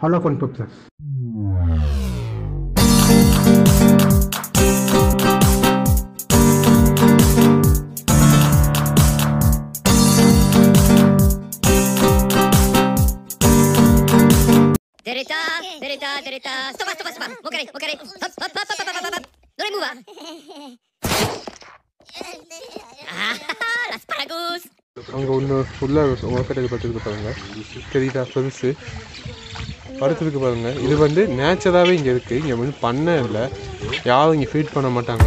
ஹாலோஃபோன் பப்சஸ் 出れた出れた出れたストップストップストップもう一回もう一回ホッホッホッホッホッホッホッホッドライムーバーあーラスパラゴス அங்கே ஒன்று ஃபுல்லாக உங்ககிட்ட படுத்துருக்கு பாருங்க தெரியுதா பெருசு படுத்துருக்கு பாருங்க இது வந்து நேச்சராகவே இங்கே இருக்குது இங்கே வந்து பண்ண இல்லை யாரும் இங்கே ஃபீட் பண்ண மாட்டாங்க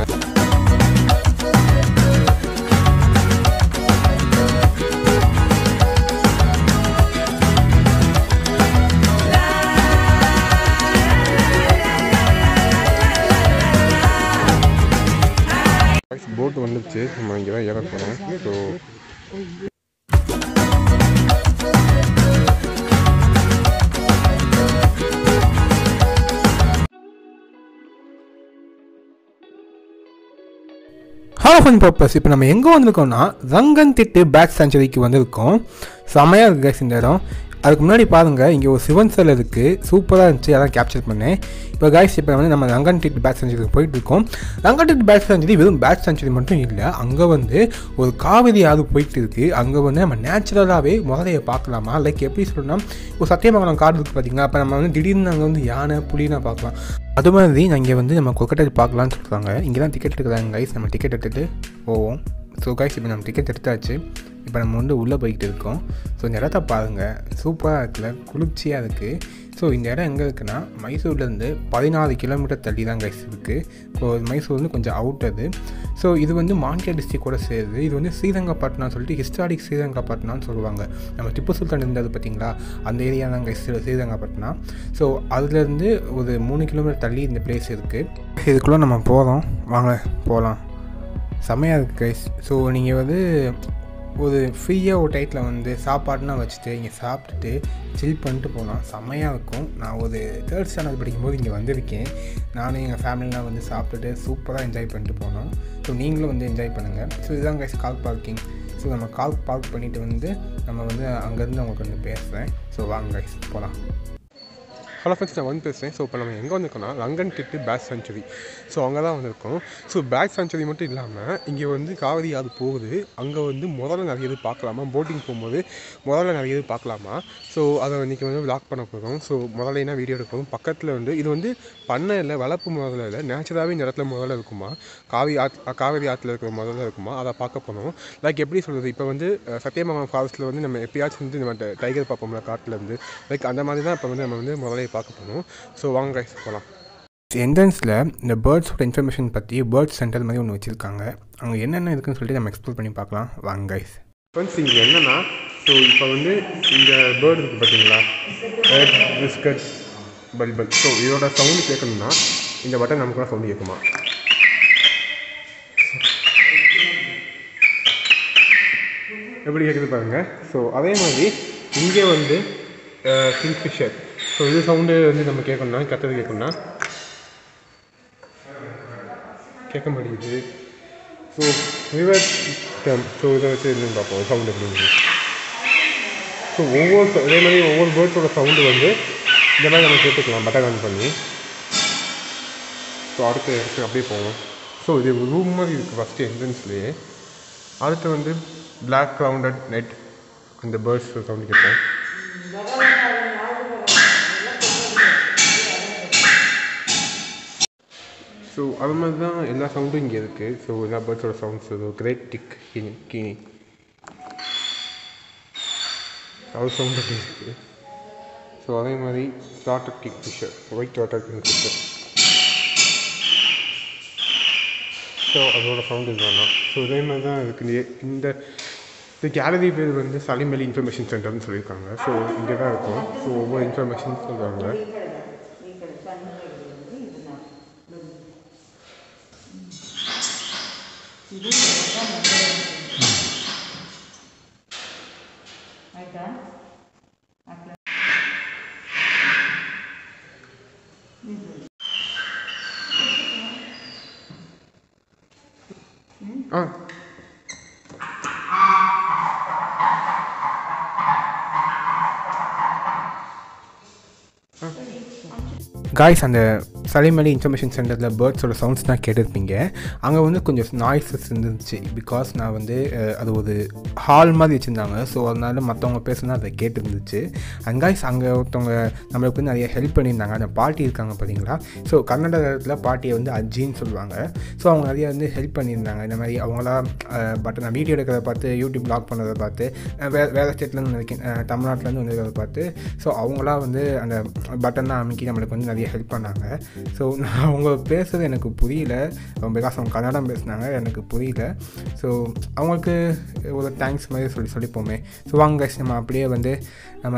போட் வந்துருச்சு நம்ம இங்கே தான் ஏற போகிறோம் ஸோ ஹாலோஃபோன் பர்பஸ் இப்போ நம்ம எங்கே வந்திருக்கோம்னா ரங்கன் திட்டு பேக் செஞ்சுரிக்கு வந்திருக்கோம் செமையாக இருக்குது guys இந்த இடம் அதுக்கு முன்னாடி பாருங்கள் இங்கே ஒரு சிவன் சிலை இருக்குது சூப்பராக இருந்துச்சு அதான் கேப்சர் பண்ணேன் இப்போ காய்ஸ் இப்போ வந்து நம்ம ரங்கன் திட்டு பேக் செஞ்சுரிக்கு போயிட்டு இருக்கோம் ரங்கன் திட்டு பேக் செஞ்சுரி வெறும் பேக் செஞ்சுரி மட்டும் இல்லை அங்கே வந்து ஒரு காவிரி ஆறு போயிட்டு இருக்குது அங்கே வந்து நம்ம நேச்சுரலாகவே முதலையை பார்க்கலாமா லைக் எப்படி சொல்லணும்னா ஒரு சத்தியமங்கலம் காடு இருக்குது பார்த்தீங்களா அப்போ நம்ம வந்து திடீர்னு அங்கே வந்து யானை புலிலாம் பார்க்கலாம் அது மாதிரி நான் இங்கே வந்து நம்ம கொக்கட்டை பார்க்கலான்னு சொல்கிறாங்க இங்கே தான் டிக்கெட் எடுக்கிறாங்க கைஸ் நம்ம டிக்கெட் எடுத்துகிட்டு போவோம் ஸோ கைஸ் இப்போ நம்ம டிக்கெட் எடுத்தாச்சு இப்போ நம்ம வந்து உள்ளே போய்கிட்டு இருக்கோம் ஸோ இந்த இடத்த பாருங்கள் சூப்பராக இருக்குல்ல குளிர்ச்சியாக இருக்குது ஸோ இந்த இடம் எங்கே இருக்குன்னா மைசூர்லேருந்து பதினாறு கிலோமீட்டர் தள்ளி தான் கைஸ் இருக்குது ஸோ மைசூர் வந்து கொஞ்சம் அவுட் அது ஸோ இது வந்து மாண்டியா டிஸ்ட்ரிக் கூட சேருது இது வந்து ஸ்ரீரங்கப்பட்டினம் சொல்லிட்டு ஹிஸ்டாரிக் ஸ்ரீரங்கப்பட்டினம்னு சொல்லுவாங்க நம்ம திப்பு சுல்தான் இருந்தது பார்த்தீங்களா அந்த ஏரியா தான் கைஸ் ஸ்ரீரங்கப்பட்டினம் ஸோ அதுலேருந்து ஒரு மூணு கிலோமீட்டர் தள்ளி இந்த பிளேஸ் இருக்குது இதுக்குள்ளே நம்ம போகிறோம் வாங்க போகலாம் செம்மையாக இருக்குது கைஸ் ஸோ நீங்கள் வந்து ஒரு ஃப்ரீயாக ஒரு டைத்தில் வந்து சாப்பாடுனா வச்சுட்டு இங்கே சாப்பிட்டுட்டு சில் பண்ணிட்டு போகலாம் செம்மையாக இருக்கும் நான் ஒரு தேர்ட் ஸ்டாண்டர்ட் படிக்கும்போது இங்கே வந்திருக்கேன் நானும் எங்கள் ஃபேமிலிலாம் வந்து சாப்பிட்டுட்டு சூப்பராக என்ஜாய் பண்ணிட்டு போனோம் ஸோ நீங்களும் வந்து என்ஜாய் பண்ணுங்கள் ஸோ இதுதான் கைஸ் கால் பார்க்கிங் ஸோ நம்ம கால் பார்க் பண்ணிவிட்டு வந்து நம்ம வந்து அங்கேருந்து அவங்களுக்கு வந்து பேசுகிறேன் ஸோ வாங்க கைஸ் போகலாம் ஹலோ ஃப்ரெண்ட்ஸ் நான் வந்து பேசுகிறேன் ஸோ இப்போ நம்ம எங்கே வந்திருக்கோம்னா லங்கன் டிட்டு பேக் செஞ்சுரி ஸோ அங்கே தான் வந்திருக்கோம் ஸோ பேக் செஞ்சுரி மட்டும் இல்லாமல் இங்கே வந்து காவிரி ஆறு போகுது அங்கே வந்து முதல்ல நிறைய இது பார்க்கலாமா போட்டிங் போகும்போது முதல்ல நிறைய இது பார்க்கலாமா ஸோ அதை இன்றைக்கி வந்து வ்ளாக் பண்ண போகிறோம் ஸோ முதல்ல வீடியோ எடுக்கிறோம் பக்கத்தில் வந்து இது வந்து பண்ணை இல்லை வளர்ப்பு முதல்ல இல்லை நேச்சுராகவே இந்த இடத்துல முதல்ல இருக்குமா காவி ஆத் காவிரி ஆற்றுல இருக்கிற முதல்ல இருக்குமா அதை பார்க்க போனோம் லைக் எப்படி சொல்கிறது இப்போ வந்து அஹ், சத்தியமங்கலம் ஃபாரஸ்ட்டில் வந்து நம்ம எப்பயாச்சும் வந்து நம்ம டைகர் பார்ப்போம்ல காட்டிலேருந்து லைக் அந்த மாதிரி தான் இப்போ வந்து நம்ம வந்து முதலையை பார்க்க போனோம் ஸோ வாங்க guys போகலாம் என்ட்ரன்ஸில் இந்த பேர்ட்ஸோட இன்ஃபர்மேஷன் பற்றி பேர்ட்ஸ் சென்டர் மாதிரி ஒன்று வச்சுருக்காங்க அங்கே என்னென்ன இருக்குன்னு சொல்லிட்டு நம்ம எக்ஸ்ப்ளோர் பண்ணி பார்க்கலாம் வாங்க கைஸ் ஃப்ரெண்ட்ஸ் இங்கே என்னன்னா ஸோ இப்போ வந்து இந்த பேர்டு இருக்குது பார்த்தீங்களா ரெட் பிஸ்கட் பல்பல் ஸோ இதோட சவுண்டு கேட்கணும்னா இந்த பட்டன் நமக்குலாம் சவுண்டு கேட்குமா எப்படி கேட்குது பாருங்க ஸோ அதே மாதிரி இங்கே வந்து கிங்ஃபிஷர் ஸோ இது சவுண்டு வந்து நம்ம கேட்கணும்னா கத்துறது கேட்கணும்னா கேட்க மாட்டேங்குது ஸோ ரிவர் டேம் ஸோ இதை வச்சு என்னன்னு பார்ப்போம் சவுண்ட் எப்படி ஸோ ஒவ்வொரு ச- இதே மாதிரி ஒவ்வொரு பேர்ட்ஸோட சவுண்டு வந்து இந்த மாதிரி நம்ம கேட்டுக்கலாம் பட்டன் ஆன் பண்ணி ஸோ அடுத்த இடத்துக்கு அப்படியே போவோம் ஸோ இது ரூம் மாதிரி இருக்குது ஃபஸ்ட்டு என்ட்ரன்ஸ்லேயே அடுத்து வந்து Black ரவுண்டட் நெட் அந்த பேர்ட்ஸ் சவுண்டு கேட்போம் ஸோ அது மாதிரி தான் எல்லா சவுண்டும் இங்கே இருக்குது ஸோ எல்லா பேர்ட்ஸோட சவுண்ட்ஸ் இது கிரேட் டிக் கினி கினி அது சவுண்ட் அப்படி இருக்குது ஸோ அதே மாதிரி water kingfisher white water kingfisher so அதோட சவுண்ட் இது வேணாம் ஸோ இதே மாதிரி தான் இருக்குது இந்த இந்த கேலரி பேர் வந்து சலீம் அலி இன்ஃபர்மேஷன் சென்டர்னு சொல்லியிருக்காங்க ஸோ இங்கே தான் இருக்கும் ஸோ ஒவ்வொரு இன்ஃபர்மேஷன் சொல்கிறாங்க ஆ காய்ஸ் அந்த சலிமலி இன்ஃபர்மேஷன் சென்டரில் பேர்ட்ஸோட சவுண்ட்ஸ் தான் கேட்டிருப்பீங்க அங்கே வந்து கொஞ்சம் நாய்ஸஸ் இருந்துச்சு பிகாஸ் நான் வந்து அஹ், அது ஒரு ஹால் மாதிரி வச்சுருந்தாங்க ஸோ அதனால மற்றவங்க பேசுனா அதை கேட்டுருந்துச்சு அண்ட் காய்ஸ் அங்கே ஒருத்தவங்க நம்மளுக்கு வந்து நிறைய ஹெல்ப் பண்ணியிருந்தாங்க அந்த பாட்டி இருக்காங்க பார்த்தீங்களா ஸோ கன்னடத்தில் பாட்டியை வந்து அஜின்னு சொல்லுவாங்க ஸோ அவங்க நிறைய வந்து ஹெல்ப் பண்ணியிருந்தாங்க இந்த மாதிரி அவங்களாம் பட் நான் வீடியோ எடுக்கிறத பார்த்து யூடியூப் ப்ளாக் பண்ணுறதை பார்த்து அஹ், வே வேறு ஸ்டேட்லேருந்து நினைக்கிறேன் தமிழ்நாட்டிலேருந்து வந்திருக்கிறத பார்த்து ஸோ அவங்களாம் வந்து அந்த பட்டன் தான் அமைக்கி நம்மளுக்கு வந்து நிறைய ஹெல்ப் பண்ணாங்க ஸோ நான் அவங்க பேசுகிறது எனக்கு புரியல பிகாஸ் அவங்க கன்னடம் பேசுனாங்க எனக்கு புரியல ஸோ அவங்களுக்கு ஒரு தேங்க்ஸ் மாதிரி சொல்லி சொல்லிப்போமே ஸோ வாங்க guys, நம்ம அப்படியே வந்து நம்ம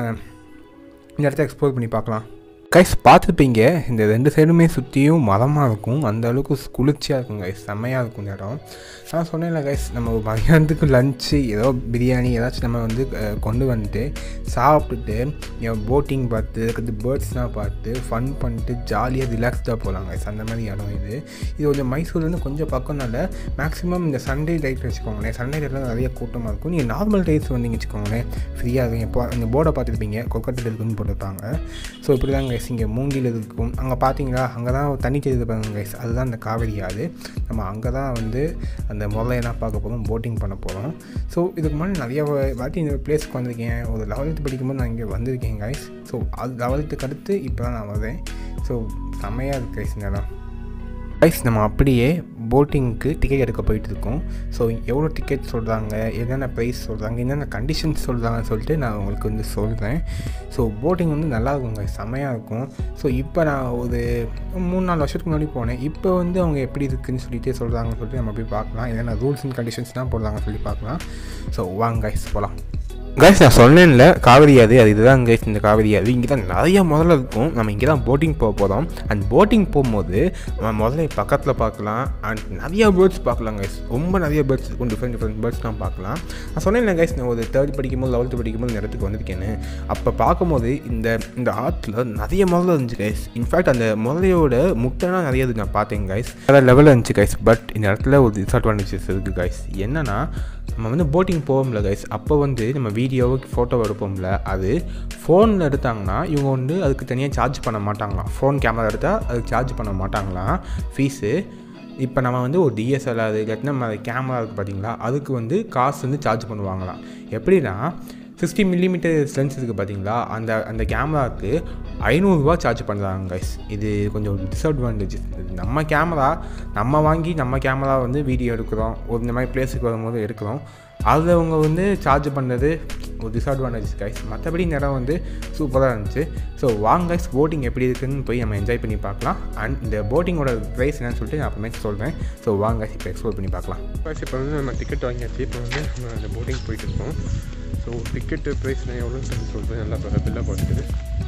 இந்த இடத்த எக்ஸ்ப்ளோர் பண்ணி பார்க்கலாம் கைஸ் பார்த்துருப்பீங்க இந்த ரெண்டு சைடுமே சுற்றியும் மரமாக இருக்கும் அந்த அளவுக்கு குளிர்ச்சியாக இருக்கும் கைஸ் செம்மையாக இருக்கும் இந்த இடம் நான் சொன்னேன்ல கைஸ் நம்ம ஒரு மதியானத்துக்கு லஞ்சு ஏதோ பிரியாணி ஏதாச்சும் நம்ம வந்து அஹ், கொண்டு வந்துட்டு சாப்பிட்டுட்டு போட்டிங் பார்த்து அதுக்கு பேர்ட்ஸ்லாம் பார்த்து ஃபன் பண்ணிட்டு ஜாலியாக ரிலாக்ஸ்டாக போகலாம் கைஸ் அந்த மாதிரி இடம் இது இது கொஞ்சம் மைசூர்லேருந்து கொஞ்சம் பக்கம்னால மேக்ஸிமம் இந்த சண்டே டைட் வச்சுக்கோங்களேன் சண்டே டைட்டில் நிறைய கூட்டமாக இருக்கும் நீங்கள் நார்மல் டைட்ஸ் வந்தீங்க வச்சுக்கோங்களேன் ஃப்ரீயாக இருக்கும் இப்போ அந்த போர்டை பார்த்துருப்பீங்க கொக்கட்டில் இருக்குன்னு போட்டிருப்பாங்க ஸோ இப்படி தான் கைஸ் இங்கே மூங்கில் இருக்கும் அங்கே பார்த்தீங்களா அங்கே தான் தண்ணி தெரியுது பாருங்க கைஸ் அதுதான் அந்த காவேரி ஆறு நம்ம அங்கே தான் வந்து அந்த முதலையெல்லாம் பார்க்க போகிறோம் போட்டிங் பண்ண போகிறோம் ஸோ இதுக்கு முன்னாடி நிறைய வா- வாட்டி இந்த பிளேஸ்க்கு வந்திருக்கேன் ஒரு லெவல்த்து படிக்கும்போது நான் இங்கே வந்திருக்கேன் கைஸ் ஸோ அது லெவல்த்துக்கு அடுத்து இப்போ தான் நான் வரேன் ஸோ செம்மையாக இருக்குது கைஸ் இந்த இடம் கைஸ் நம்ம அப்படியே போட்டிங்க்கு டிக்கெட் எடுக்க போயிட்டு இருக்கோம் ஸோ எவ்வளோ டிக்கெட் சொல்கிறாங்க என்னென்ன ப்ரைஸ் சொல்கிறாங்க என்னென்ன கண்டிஷன்ஸ் சொல்கிறாங்கன்னு சொல்லிட்டு நான் உங்களுக்கு வந்து சொல்கிறேன் ஸோ போட்டிங் வந்து நல்லா இருக்குங்க செம்மையாக இருக்கும் ஸோ இப்போ நான் ஒரு மூணு நாலு வருஷத்துக்கு முன்னாடி போனேன் இப்போ வந்து அவங்க எப்படி இருக்குன்னு சொல்லிட்டு சொல்கிறாங்கன்னு சொல்லிட்டு நம்ம போய் பார்க்கலாம் என்னென்ன ரூல்ஸ் அண்ட் கண்டிஷன்ஸ் தான் போடுறாங்கன்னு சொல்லி பார்க்கலாம் ஸோ வாங்க கைஸ் போகலாம் கைஸ் நான் சொன்னேன்ல காவிரி ஆறு அது இதுதான் கைஸ் இந்த காவிரி ஆறு இங்கே தான் நிறைய முதல்ல இருக்கும் நம்ம இங்கே தான் போட்டிங் போக போகிறோம் அண்ட் போட்டிங் போகும்போது நம்ம முதல்ல பக்கத்தில் பார்க்கலாம் அண்ட் நிறைய பேர்ட்ஸ் பார்க்கலாம் கைஸ் ரொம்ப நிறைய பேர்ட்ஸ் இருக்கும் டிஃப்ரெண்ட் டிஃப்ரெண்ட் பேர்ட்ஸ்லாம் பார்க்கலாம் நான் சொன்னேன்ல கைஸ் நான் ஒரு தேர்ட் படிக்கும்போது லெவல்த்து படிக்கும்போது இந்த இடத்துக்கு வந்திருக்கேன்னு அப்போ பார்க்கும்போது இந்த இந்த ஆற்றுல நிறைய முதல்ல இருந்துச்சு கைஸ் இன்ஃபேக்ட் அந்த முதலையோட முட்டைனா நிறைய இது நான் பார்த்தேன் கைஸ் வேறு லெவலில் இருந்துச்சு கைஸ் பட் இந்த இடத்துல ஒரு டிஸ்அட்வான்டேஜஸ் இருக்குது கைஸ் என்னன்னா நம்ம வந்து போட்டிங் போவோம்ல கைஸ் அப்போ வந்து நம்ம வீடியோவுக்கு ஃபோட்டோ எடுப்போம்ல அது ஃபோனில் எடுத்தாங்கன்னா இவங்க வந்து அதுக்கு தனியாக சார்ஜ் பண்ண மாட்டாங்களாம் ஃபோன் கேமரா எடுத்தால் அதுக்கு சார்ஜ் பண்ண மாட்டாங்களாம் ஃபீஸு இப்போ நம்ம வந்து ஒரு டிஎஸ்எல்ஆர் இல்லாட்டினா நம்ம கேமரா இருக்குது பார்த்தீங்களா அதுக்கு வந்து காசு வந்து சார்ஜ் பண்ணுவாங்களாம் எப்படின்னா சிக்ஸ்டி மில்லிமீட்டர் லென்ஸ் இருக்குது பார்த்தீங்களா அந்த அந்த கேமராவுக்கு ஐநூறுரூவா சார்ஜ் பண்ணுறாங்க கைஸ் இது கொஞ்சம் டிஸ்அட்வான்டேஜ் நம்ம கேமரா நம்ம வாங்கி நம்ம கேமரா வந்து வீடியோ எடுக்கிறோம் ஒரு இந்த மாதிரி பிளேஸுக்கு வரும்போது எடுக்கிறோம் அது அவங்க வந்து சார்ஜ் பண்ணுறது ஒரு டிஸ்அட்வான்டேஜ் கைஸ் மற்றபடி இந்த இடம் வந்து சூப்பராக இருந்துச்சு ஸோ வாங்க கைஸ் போட்டிங் எப்படி இருக்குன்னு போய் நம்ம என்ஜாய் பண்ணி பார்க்கலாம் அண்ட் இந்த போட்டிங்கோட ப்ரைஸ் என்னன்னு சொல்லிட்டு நான் அப்புறமேட்டு சொல்கிறேன் ஸோ வாங்க guys, இப்போ எக்ஸ்ப்ளோர் பண்ணி பார்க்கலாம் ப்ரைஸ் இப்போ வந்து நம்ம டிக்கெட் வாங்கியாச்சு இப்போ வந்து நம்ம அந்த போட்டிங் போயிட்டு இருக்கோம் ஸோ டிக்கெட்டு ப்ரைஸ் நான் எவ்வளோன்னு சொல்லி சொல்கிறேன் நல்லா பில்லாக பார்த்துட்டு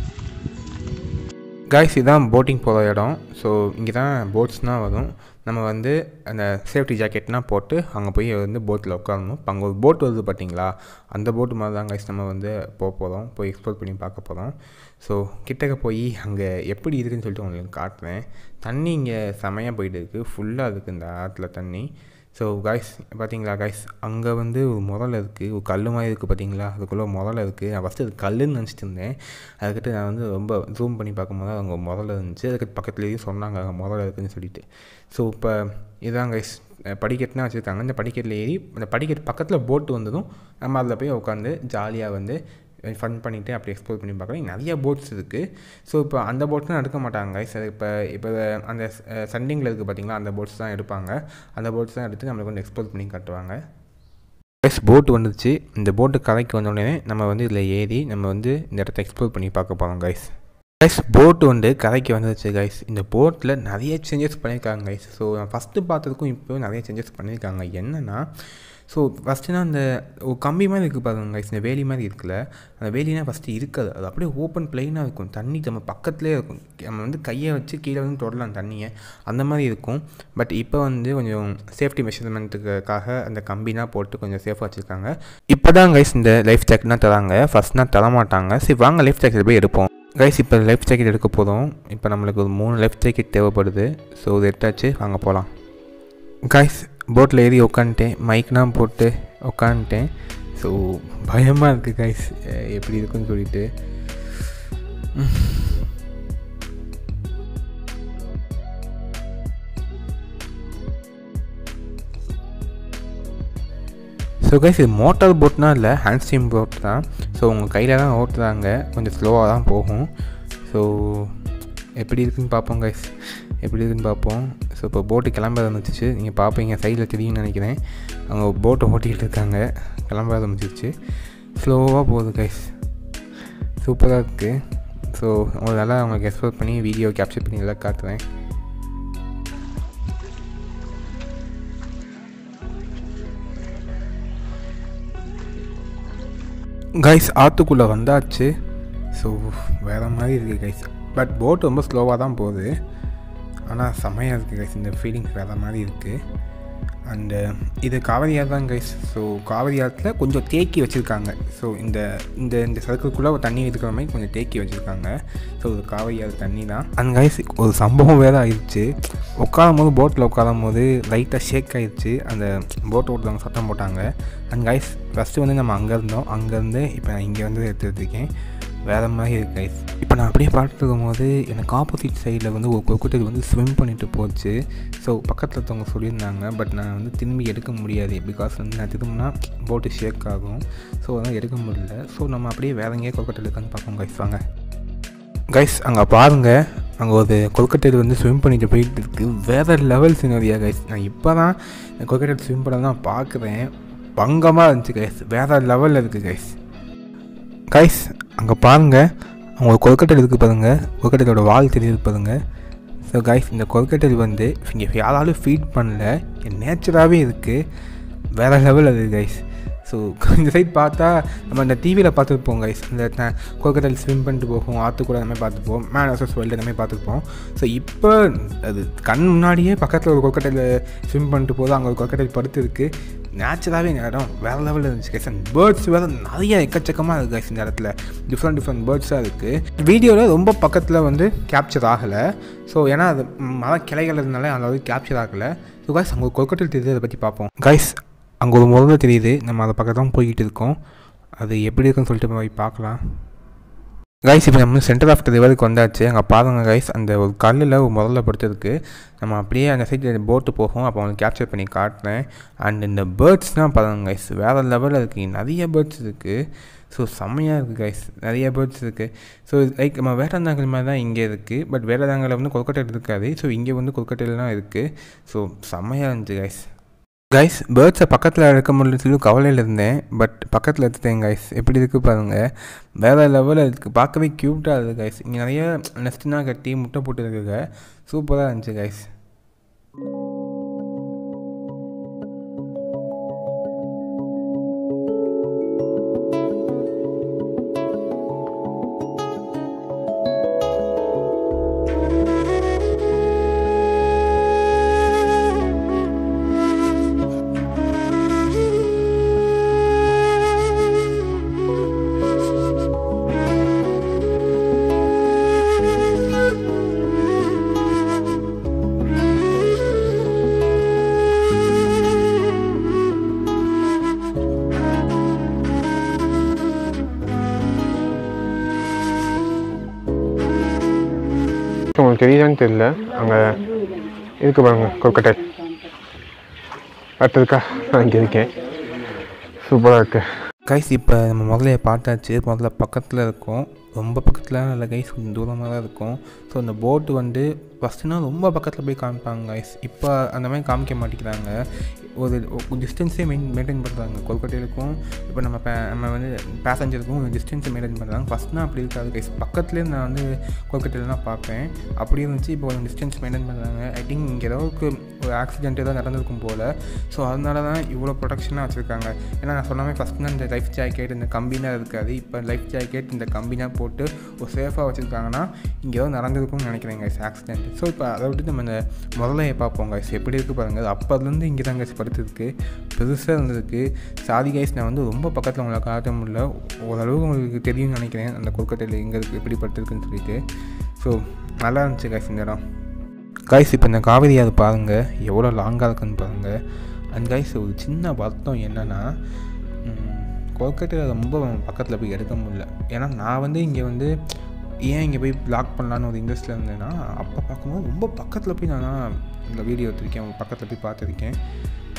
காய்ஸ் இதான் போட்டிங் போகிற இடம் ஸோ இங்கே தான் போட்ஸ்னால் வரும் நம்ம வந்து அந்த சேஃப்டி ஜாக்கெட்லாம் போட்டு அங்கே போய் வந்து போட்டில் உட்காரணும் இப்போ அங்கே ஒரு போட் வருது பார்த்தீங்களா அந்த போட்டு மாதிரி தான் கைஸ் நம்ம வந்து போக போகிறோம் போய் எக்ஸ்ப்ளோர் பண்ணி பார்க்க போகிறோம் ஸோ கிட்டக்க போய் அங்கே எப்படி இருக்குன்னு சொல்லிட்டு உங்களுக்கு காட்டுறேன் தண்ணி இங்கே செமையாக போயிட்டு இருக்குது ஃபுல்லாக இருக்குது இந்த ஆற்றுல தண்ணி ஸோ காய்ஸ் பார்த்தீங்களா காய்ஸ் அங்கே வந்து ஒரு முதல்ல இருக்குது ஒரு கல் மாதிரி இருக்குது பார்த்தீங்களா அதுக்குள்ளே முதல்ல இருக்குது நான் ஃபஸ்ட்டு அது கல்லுன்னு நினச்சிட்டு இருந்தேன் அதுக்கிட்ட நான் வந்து ரொம்ப ஜூம் பண்ணி பார்க்கும்போது அங்கே முதல்ல இருந்துச்சு அதுக்கு பக்கத்துலேயும் சொன்னாங்க அங்கே முதல்ல இருக்குதுன்னு சொல்லிட்டு ஸோ இப்போ இதான் கைஸ் படிக்கட்டுனா வச்சுருக்காங்க இந்த படிக்கட்டில் ஏறி அந்த படிக்கட்டு பக்கத்தில் போட்டு வந்ததும் நம்ம அதில் போய் உட்காந்து ஜாலியாக வந்து ஃபன் பண்ணிவிட்டு அப்படி எக்ஸ்ப்ளோர் பண்ணி பார்க்கலாம் நிறைய போட்ஸ் இருக்குது ஸோ இப்போ அந்த போட்ஸ்லாம் எடுக்க மாட்டாங்க கைஸ் அது இப்போ இப்போ அந்த சண்டிங்கில் இருக்குது பார்த்தீங்களா அந்த போட்ஸ் தான் எடுப்பாங்க அந்த போட்ஸ் தான் எடுத்து நம்மளுக்கு வந்து எக்ஸ்ப்ளோர் பண்ணி காட்டுவாங்க கைஸ் போட்டு வந்துச்சு இந்த போட்டு கரைக்கு வந்தோடனே நம்ம வந்து இதில் ஏறி நம்ம வந்து இந்த இடத்த எக்ஸ்ப்ளோர் பண்ணி பார்க்க போகிறோம் கைஸ் கைஸ் போட்டு வந்து கரைக்கு வந்துருச்சு கைஸ் இந்த போட்டில் நிறைய சேஞ்சஸ் பண்ணியிருக்காங்க கைஸ் ஸோ நான் ஃபஸ்ட்டு பார்த்ததுக்கும் இப்போ நிறைய சேஞ்சஸ் பண்ணியிருக்காங்க என்னென்னா ஸோ ஃபஸ்ட்டுனா அந்த ஒரு கம்பி மாதிரி இருக்குது பாருங்க கைஸ் இந்த வேலி மாதிரி இருக்குல்ல அந்த வேலினா ஃபஸ்ட்டு இருக்காது அது அப்படியே ஓப்பன் பிளெயினாக இருக்கும் தண்ணி நம்ம பக்கத்துலேயே இருக்கும் நம்ம வந்து கையை வச்சு கீழே வந்து தொடலாம் தண்ணியை அந்த மாதிரி இருக்கும் பட் இப்போ வந்து கொஞ்சம் சேஃப்டி மெஷர்மெண்ட்டுக்காக அந்த கம்பினா போட்டு கொஞ்சம் சேஃபாக வச்சுருக்காங்க இப்போ தான் கைஸ் இந்த லைஃப் ஜாக்கெட்னா தராங்க ஃபஸ்ட்னா தர மாட்டாங்க சரி வாங்க லைஃப் ஜாக்கெட் போய் எடுப்போம் கைஸ் இப்போ லைஃப் ஜாக்கெட் எடுக்க போதும் இப்போ நம்மளுக்கு ஒரு மூணு லைஃப் ஜாக்கெட் தேவைப்படுது ஸோ இது எடுத்தாச்சு வாங்க போகலாம் கைஸ் போட்டில் ஏறி உட்காந்துட்டேன் மைக்லாம் போட்டு உட்காந்துட்டேன் ஸோ பயமாக இருக்குது கைஸ் எப்படி இருக்குன்னு சொல்லிட்டு ஸோ கைஸ் இது மோட்டார் போட்னா இல்லை ஹேண்ட் ஸ்டீம் போட் தான் ஸோ உங்கள் கையில் தான் ஓட்டுறாங்க கொஞ்சம் ஸ்லோவாக தான் போகும் ஸோ எப்படி இருக்குன்னு பார்ப்போம் கைஸ் எப்படி இருக்குன்னு பார்ப்போம் ஸோ இப்போ போட்டு கிளம்ப ஆரம்பிச்சிச்சு நீங்கள் பார்ப்பீங்க சைடில் தெரியும்னு நினைக்கிறேன் அவங்க போட்டை ஓட்டிக்கிட்டு இருக்காங்க கிளம்ப ஆரம்பிச்சிருச்சு ஸ்லோவாக போகுது கைஸ் சூப்பராக இருக்குது ஸோ உங்களுக்கு நல்லா அவங்களுக்கு எக்ஸ்போர்ட் பண்ணி வீடியோ கேப்சர் பண்ணி எல்லாம் காட்டுறேன் கைஸ் ஆற்றுக்குள்ளே வந்தாச்சு ஸோ வேறு மாதிரி இருக்குது கைஸ் பட் போட் ரொம்ப ஸ்லோவாக தான் போகுது ஆனால் செம்மையாக இருக்குது கைஸ் இந்த ஃபீலிங்ஸ் வேறு மாதிரி இருக்குது அண்டு இது காவிரி ஆறு தான் கைஸ் ஸோ காவிரி ஆற்றுல கொஞ்சம் தேக்கி வச்சுருக்காங்க ஸோ இந்த இந்த இந்த சர்க்கிள்குள்ளே தண்ணி இருக்கிற மாதிரி கொஞ்சம் தேக்கி வச்சுருக்காங்க ஸோ இது காவிரி ஆறு தண்ணி தான் அண்ட் கைஸ் ஒரு சம்பவம் வேறு ஆயிடுச்சு உட்காரும் போது போட்டில் உட்காரும் போது லைட்டாக ஷேக் ஆயிடுச்சு அந்த போட்டை ஓட்டுறவங்க சத்தம் போட்டாங்க அண்ட் கைஸ் ஃபஸ்ட்டு வந்து நம்ம அங்கே இருந்தோம் அங்கேருந்து இப்போ நான் இங்கே வந்து எடுத்துகிட்டு இருக்கேன் வேறு மாதிரி இருக்கு கைஸ் இப்போ நான் அப்படியே பார்த்துட்டு இருக்கும்போது எனக்கு ஆப்போசிட் சைடில் வந்து ஒரு கொக்குட்டல் வந்து ஸ்விம் பண்ணிட்டு போச்சு ஸோ பக்கத்தில் இருக்கவங்க சொல்லியிருந்தாங்க பட் நான் வந்து திரும்பி எடுக்க முடியாது பிகாஸ் வந்து நான் திரும்பினா போட்டு ஷேக் ஆகும் ஸோ அதெல்லாம் எடுக்க முடியல ஸோ நம்ம அப்படியே வேற எங்கேயே கொல்கட்டை இருக்கான்னு பார்ப்போம் கைஸ் வாங்க கைஸ் அங்கே பாருங்கள் அங்கே ஒரு கொல்கட்டையில் வந்து ஸ்விம் பண்ணிட்டு போயிட்டு இருக்கு வேறு லெவல் சினரியா கைஸ் நான் இப்போ தான் கொல்கட்டையில் ஸ்விம் பண்ண தான் பார்க்குறேன் பங்கமாக இருந்துச்சு கைஸ் வேறு லெவலில் இருக்குது கைஸ் கைஸ் அங்கே பாருங்கள் அவங்க கொல்கட்டையில் இருக்குது பாருங்கள் கொல்கட்டையோட வால் தெரியுது பாருங்கள் ஸோ கைஸ் இந்த கொல்கட்டை வந்து இங்கே யாராலும் ஃபீட் பண்ணல நேச்சராகவே இருக்குது வேறு லெவல் அது கைஸ் ஸோ இந்த சைட் பார்த்தா நம்ம இந்த டிவியில் பார்த்துருப்போம் கைஸ் இந்த கொல்கட்டையில் ஸ்விம் பண்ணிட்டு போகும் ஆற்றுக்கூட அந்த மாதிரி பார்த்துப்போம் மேன் வர்சஸ் வேர்ல்டு அந்த மாதிரி பார்த்துருப்போம் ஸோ இப்போ அது கண் முன்னாடியே பக்கத்தில் ஒரு கொல்கட்டையில் ஸ்விம் பண்ணிட்டு போதும் அங்கே ஒரு கொல்கட்டையில் படுத்து இருக்குது நேச்சுரலாகவே இந்த இடம் வேறு லெவலில் இருந்துச்சு கைஸ் அண்ட் பேர்ட்ஸ் வேறு நிறைய எக்கச்சக்கமாக இருக்குது கைஸ் இந்த இடத்துல டிஃப்ரெண்ட் டிஃப்ரெண்ட் பேர்ட்ஸாக இருக்குது வீடியோவில் ரொம்ப பக்கத்தில் வந்து கேப்சர் ஆகலை ஸோ ஏன்னா அது மர கிளைகள் இருந்தாலே அளவுக்கு கேப்சர் ஆகலை ஸோ கைஸ் அங்கே ஒரு கொல்கட்டையில் தெரியுது அதை பற்றி பார்ப்போம் கைஸ் அங்கே ஒரு முதல்ல தெரியுது நம்ம அதை பக்கத்தில் தான் போய்கிட்டு இருக்கோம் அது எப்படி இருக்குன்னு சொல்லிட்டு போய் பார்க்கலாம் கைஸ் இப்போ நம்ம சென்டர் ஆஃப் த ரிவருக்கு வந்தாச்சு அங்கே பாருங்க கைஸ் அந்த ஒரு கல்லில் ஒரு முதல்ல படுத்துருக்கு நம்ம அப்படியே அந்த சைடு போட்டு போகும் அப்போ உங்களுக்கு கேப்சர் பண்ணி காட்டுறேன் அண்ட் இந்த பேர்ட்ஸ்னால் பாருங்க கைஸ் வேறு லெவலில் இருக்குது நிறைய பேர்ட்ஸ் இருக்குது ஸோ செம்மையாக இருக்குது கைஸ் நிறைய பேர்ட்ஸ் இருக்குது ஸோ லைக் நம்ம வேடந்தாங்கல் மாதிரி தான் இங்கே இருக்குது பட் வேடந்தாங்கலில் வந்து கொல்கட்டையில் இருக்காது ஸோ இங்கே வந்து கொல்கட்டையிலாம் இருக்குது ஸோ செம்மையாக இருந்துச்சு கைஸ் கைஸ் பேர்ட்ஸை பக்கத்தில் எடுக்க முடியல சொல்லி கவலையில் இருந்தேன் பட் பக்கத்தில் எடுத்துட்டேன் கைஸ் எப்படி இருக்குது பாருங்கள் வேறு லெவலில் இருக்குது பார்க்கவே க்யூட்டாக இருக்குது கைஸ் இங்கே நிறைய நெஸ்ட்னா கட்டி முட்டை போட்டு இருக்குங்க சூப்பராக இருந்துச்சு கைஸ் உங்களுக்கு தெரியுதான்னு தெரியல அங்கே இருக்கு பாருங்க கொல்கட்டை அடுத்ததுக்கா நான் இங்கே இருக்கேன் சூப்பராக இருக்கு கைஸ் இப்போ நம்ம முதல்ல பார்த்தாச்சு முதல்ல பக்கத்தில் இருக்கோம் ரொம்ப பக்கத்தில் இல்லை கைஸ் கொஞ்சம் தூரமாக தான் இருக்கும் ஸோ அந்த போட்டு வந்து ஃபஸ்ட்டுனா ரொம்ப பக்கத்தில் போய் காமிப்பாங்க கைஸ் இப்போ அந்த மாதிரி காமிக்க மாட்டேங்கிறாங்க ஒரு டிஸ்டன்ஸே மெயின் மெயின்டைன் பண்ணுறாங்க கொல்கட்டையிலுக்கும் இப்போ நம்ம பே நம்ம வந்து பேசஞ்சருக்கும் ஒரு டிஸ்டன்ஸை மெயின்டைன் பண்ணுறாங்க ஃபஸ்ட்னா அப்படி இருக்காது கைஸ் பக்கத்துலேயே நான் வந்து கொல்கட்டையில் தான் பார்ப்பேன் அப்படி இருந்துச்சு இப்போ ஒரு டிஸ்டன்ஸ் மெயின்டைன் பண்ணுறாங்க ஐ திங்க் இங்கே அளவுக்கு ஒரு ஆக்சிடென்ட் ஏதாவது நடந்திருக்கும் போல் ஸோ அதனால தான் இவ்வளோ ப்ரொடக்ஷனாக வச்சுருக்காங்க ஏன்னா நான் சொன்னாமே ஃபஸ்ட்டு இந்த லைஃப் ஜாக்கெட் இந்த கம்பினா இருக்காது இப்போ லைஃப் ஜாக்கெட் இந்த கம்பினா போட்டு ஒரு சேஃபாக வச்சுருக்காங்கன்னா இங்கே ஏதோ நடந்திருக்கும்னு நினைக்கிறேன் கைஸ் ஆக்சிடென்ட் ஸோ இப்போ அதை விட்டு நம்ம இந்த முதலையை பார்ப்போம் கைஸ் எப்படி இருக்குது பாருங்கள் அது அப்போதுலேருந்து இங்கே தான் கைஸ் படுத்துருக்கு பெருசாக இருந்திருக்கு சாதி கைஸ் நான் வந்து ரொம்ப பக்கத்தில் உங்களை காட்ட முடியல ஓரளவுக்கு உங்களுக்கு தெரியும்னு நினைக்கிறேன் அந்த கொல்கட்டையில் எங்கே இருக்குது எப்படி படுத்துருக்குன்னு சொல்லிட்டு ஸோ நல்லா இருந்துச்சு கைஸ் இந்த இடம் கைஸ் இப்போ இந்த காவிரி அது பாருங்கள் எவ்வளோ லாங்காக இருக்குன்னு பாருங்கள் அண்ட் கைஸ் ஒரு சின்ன வருத்தம் என்னென்னா கொல்கட்டையில் ரொம்ப பக்கத்தில் போய் எடுக்க முடியல ஏன்னா நான் வந்து இங்கே வந்து ஏன் இங்கே போய் பிளாக் பண்ணலான்னு ஒரு இன்ட்ரெஸ்ட்டில் இருந்தேன்னா அப்போ பார்க்கும்போது ரொம்ப பக்கத்தில் போய் நான் இந்த வீடியோ எடுத்திருக்கேன் பக்கத்தில் போய் பார்த்துருக்கேன்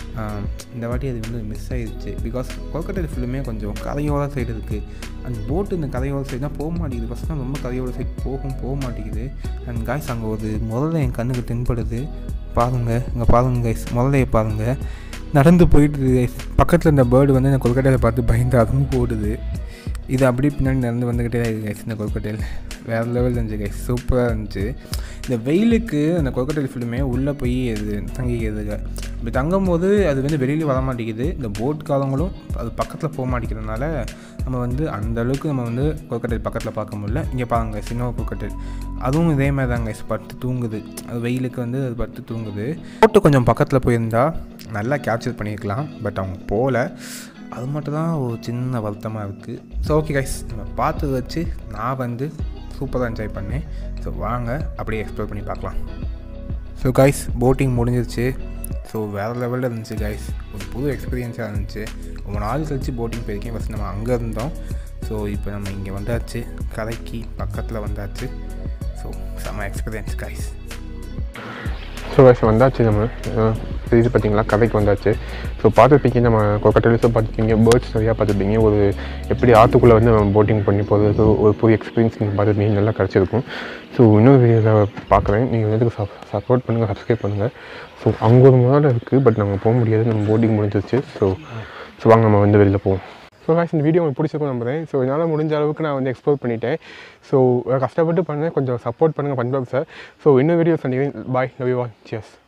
ஆஹ் இந்த வாட்டி அது வந்து மிஸ் ஆயிடுச்சு பிகாஸ் கொல்கட்டா ஃபுல்லுமே கொஞ்சம் கதையோட சைடு இருக்குது அந்த போட்டு இந்த கதையோட சைடு தான் போக மாட்டேங்குது ஃபஸ்ட் தான் ரொம்ப கதையோட சைடு போகும் போக மாட்டேங்குது அண்ட் காய்ஸ் அங்கே ஒரு முதல்ல என் கண்ணுக்கு தென்படுது பாருங்க இங்கே பாருங்க கைஸ் முதலையை பாருங்க நடந்து போயிட்டு கைஸ் பக்கத்தில் இந்த பேர்டு வந்து இந்த கொல்கட்டையில் பார்த்து பயந்து அதுவும் போடுது இது அப்படியே பின்னாடி நடந்து வந்துக்கிட்டே தான் இருக்குது கைஸ் இந்த கொல்கட்டையில் வேறு லெவல் இருந்துச்சு கைஸ் சூப்பராக இருந்துச்சு இந்த வெயிலுக்கு அந்த கொல்கட்டையில் ஃபுல்லுமே உள்ளே போய் இது தங்கிக்கிறதுங்க இப்படி தங்கும் போது அது வந்து வெளியில் வர மாட்டேங்குது இந்த போட் காலங்களும் அது பக்கத்தில் போக மாட்டேங்கிறதுனால நம்ம வந்து அந்த அளவுக்கு நம்ம வந்து கொல்கட்டையில் பக்கத்தில் பார்க்க முடியல இங்கே பாருங்க சின்ன கொல்கட்டை அதுவும் இதே மாதிரி தாங்க கைஸ் படுத்து தூங்குது அது வெயிலுக்கு வந்து அது படுத்து தூங்குது போட்டு கொஞ்சம் பக்கத்தில் போயிருந்தா நல்லா கேப்சர் பண்ணியிருக்கலாம் பட் அவங்க போகல அது மட்டும் தான் ஒரு சின்ன வருத்தமாக இருக்குது ஸோ ஓகே கைஸ் நம்ம பார்த்ததை வச்சு நான் வந்து சூப்பராக என்ஜாய் பண்ணேன் ஸோ வாங்க அப்படியே எக்ஸ்ப்ளோர் பண்ணி பார்க்கலாம் ஸோ கைஸ் போட்டிங் முடிஞ்சிருச்சு ஸோ வேறு லெவலில் இருந்துச்சு கைஸ் ஒரு புது எக்ஸ்பீரியன்ஸாக இருந்துச்சு ரொம்ப நாள் கழிச்சு போட்டிங் போயிருக்கேன் ஃபஸ்ட் நம்ம அங்கே இருந்தோம் ஸோ இப்போ நம்ம இங்கே வந்தாச்சு கரைக்கு பக்கத்தில் வந்தாச்சு ஸோ செம்ம எக்ஸ்பீரியன்ஸ் கைஸ் ஸோ வயசு வந்தாச்சு நம்ம அஹ் இது பார்த்தீங்களா கதைக்கு வந்தாச்சு ஸோ பார்த்துருப்பீங்க நம்ம கொக்கட்டலிஸும் பார்த்துருப்பீங்க பேர்ட்ஸ் நிறையா பார்த்துருப்பீங்க ஒரு எப்படி ஆற்றுக்குள்ளே வந்து நம்ம போட்டிங் பண்ணி போகிறது ஒரு புது எக்ஸ்பீரியன்ஸ் நீங்கள் பார்த்துருப்பீங்க நல்லா கிடச்சிருக்கும் ஸோ இன்னொரு வீடியோவில் பார்க்குறேன் நீங்கள் வந்து சப்போர்ட் பண்ணுங்கள் சப்ஸ்கிரைப் பண்ணுங்கள் ஸோ அங்கே ஒரு முதல்ல இருக்குது பட் நாங்கள் போக முடியாது நம்ம போட்டிங் முடிஞ்சிருச்சு ஸோ ஸோ வாங்க நம்ம வந்து வெளில போவோம் ஸோ காய்ஸ் இந்த வீடியோ உங்களுக்கு பிடிச்சிருக்கும் நம்புறேன் ஸோ என்னால் முடிஞ்ச அளவுக்கு நான் வந்து எக்ஸ்ப்ளோர் பண்ணிட்டேன் ஸோ கஷ்டப்பட்டு பண்ணேன் கொஞ்சம் சப்போர்ட் பண்ணுங்கள் பஞ்சாப் சார் ஸோ இன்னும் வீடியோ சந்திக்கிறேன் bye love you all cheers